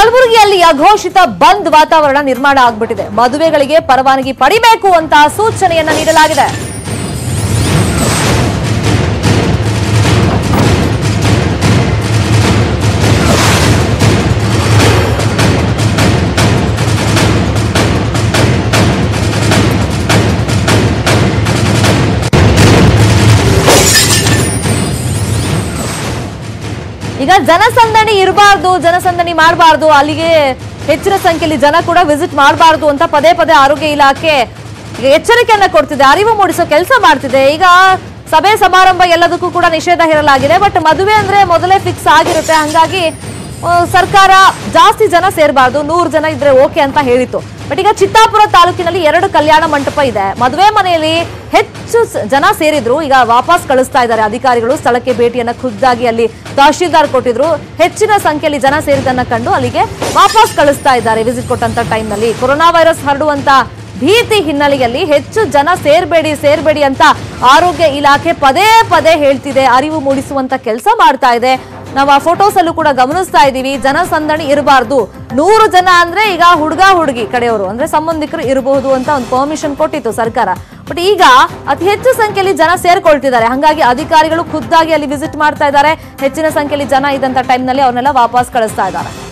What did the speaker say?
ಕಲಬುರಗಿಯಲ್ಲಿ ಅಘೋಷಿತ ಬಂದ್ ವಾತಾವರಣ ನಿರ್ಮಾಣ ಆಗ್ಬಿಟ್ಟಿದೆ ಮದುವೆಗಳಿಗೆ ಪರವಾನಗಿ ಪಡಿಬೇಕು ಅಂತ ಸೂಚನೆಯನ್ನ ನೀಡಲಾಗಿದೆ ಈಗ ಜನಸಂದಣಿ ಇರಬಾರ್ದು ಜನಸಂದಣಿ ಮಾಡಬಾರ್ದು ಅಲ್ಲಿಗೆ ಹೆಚ್ಚಿನ ಸಂಖ್ಯೆಯಲ್ಲಿ ಜನ ಕೂಡ ವಿಸಿಟ್ ಮಾಡಬಾರ್ದು ಅಂತ ಪದೇ ಪದೇ ಆರೋಗ್ಯ ಇಲಾಖೆ ಈಗ ಎಚ್ಚರಿಕೆಯನ್ನ ಕೊಡ್ತಿದೆ ಅರಿವು ಮೂಡಿಸೋ ಕೆಲಸ ಮಾಡ್ತಿದೆ ಈಗ ಸಭೆ ಸಮಾರಂಭ ಎಲ್ಲದಕ್ಕೂ ಕೂಡ ನಿಷೇಧ ಹೇರಲಾಗಿದೆ ಬಟ್ ಮದುವೆ ಅಂದ್ರೆ ಮೊದಲೇ ಫಿಕ್ಸ್ ಆಗಿರುತ್ತೆ ಹಂಗಾಗಿ ಆ, ಸರ್ಕಾರ ಜಾಸ್ತಿ ಜನ ಸೇರಬಾರ್ದು ನೂರು ಜನ ಇದ್ರೆ ಓಕೆ ಅಂತ ಹೇಳಿತ್ತು ಬಟ್ ಈಗ ಚಿತ್ತಾಪುರ ತಾಲೂಕಿನಲ್ಲಿ ಎರಡು ಕಲ್ಯಾಣ ಮಂಟಪ ಇದೆ ಮದುವೆ ಮನೆಯಲ್ಲಿ ಹೆಚ್ಚು ಸ- ಜನ ಸೇರಿದ್ರು ಈಗ ವಾಪಸ್ ಕಳಿಸ್ತಾ ಇದ್ದಾರೆ ಅಧಿಕಾರಿಗಳು ಸ್ಥಳಕ್ಕೆ ಭೇಟಿಯನ್ನ ಖುದ್ದಾಗಿ ಅಲ್ಲಿ ತಹಶೀಲ್ದಾರ್ ಕೊಟ್ಟಿದ್ರು ಹೆಚ್ಚಿನ ಸಂಖ್ಯೆಯಲ್ಲಿ ಜನ ಸೇರಿದನ್ನ ಕಂಡು ಅಲ್ಲಿಗೆ ವಾಪಸ್ ಕಳಿಸ್ತಾ ಇದ್ದಾರೆ ವಿಸಿಟ್ ಕೊಟ್ಟಂತ ಟೈಮ್ನಲ್ಲಿ ಕೊರೋನಾ ವೈರಸ್ ಹರಡುವಂತ ಭೀತಿ ಹಿನ್ನೆಲೆಯಲ್ಲಿ ಹೆಚ್ಚು ಜನ ಸೇರ್ಬೇಡಿ ಸೇರ್ಬೇಡಿ ಅಂತ ಆರೋಗ್ಯ ಇಲಾಖೆ ಪದೇ ಪದೇ ಹೇಳ್ತಿದೆ ಅರಿವು ಮೂಡಿಸುವಂತ ಕೆಲಸ ಮಾಡ್ತಾ ಇದೆ ನಾವು ಆ ಫೋಟೋಸ್ ಅಲ್ಲೂ ಕೂಡ ಗಮನಿಸ್ತಾ ಇದೀವಿ ಜನಸಂದಣಿ ಇರಬಾರ್ದು ನೂರು ಜನ ಅಂದ್ರೆ ಈಗ ಹುಡುಗ ಹುಡುಗಿ ಕಡೆಯವರು ಅಂದ್ರೆ ಸಂಬಂಧಿಕರು ಇರಬಹುದು ಅಂತ ಒಂದು ಪರ್ಮಿಷನ್ ಕೊಟ್ಟಿತ್ತು ಸರ್ಕಾರ ಬಟ್ ಈಗ ಅತಿ ಹೆಚ್ಚು ಸಂಖ್ಯೆಯಲ್ಲಿ ಜನ ಸೇರ್ಕೊಳ್ತಿದ್ದಾರೆ ಹಂಗಾಗಿ ಅಧಿಕಾರಿಗಳು ಖುದ್ದಾಗಿ ಅಲ್ಲಿ ವಿಸಿಟ್ ಮಾಡ್ತಾ ಇದ್ದಾರೆ ಹೆಚ್ಚಿನ ಸಂಖ್ಯೆಯಲ್ಲಿ ಜನ ಇದ್ದಂತ ಟೈಮ್ನಲ್ಲಿ ಅವ್ರನ್ನೆಲ್ಲ ವಾಪಸ್ ಕಳಿಸ್ತಾ ಇದ್ದಾರೆ